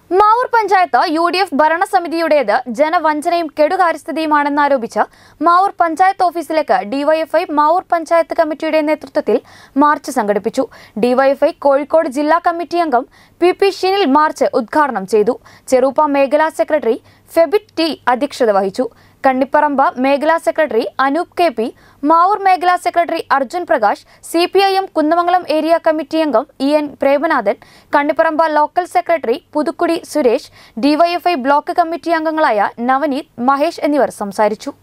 Mavoor panchayat U D F ഭരണസമിതിയുടേത് ജനവഞ്ചനയും കെടുകാര്യസ്ഥതയുമാണെന്നാരോപിച്ച് മാവൂർ പഞ്ചായത്ത് ഓഫീസിലേക്ക് ഡിവൈഎഫ്ഐ മാവൂർ പഞ്ചായത്ത് കമ്മിറ്റിയുടെ നേതൃത്വത്തിൽ മാർച്ച് സംഘടിപ്പിച്ചു ഡിവൈഎഫ്ഐ കോഴിക്കോട് ജില്ലാ കമ്മിറ്റി അംഗം പി പി ഷിനിൽ മാർച്ച് ഉദ്ഘാടനം ചെയ്തു ചെറുപ്പ മേഖലാ സെക്രട്ടറി ഫെബിറ്റ് ടി അധ്യക്ഷത വഹിച്ചു കണ്ണിപ്പറമ്പ മേഖലാ secretary Anoop K P Mavoor മേഖലാ secretary Arjun Prakash C P I M Kunnamangalam area committee അംഗം E N Premanathan Kannipparamba local secretary Puthukkudi Suresh DYFI block committee അംഗങ്ങളായ നവനീത് മഹേഷ് എന്നിവർ സംസാരിച്ചു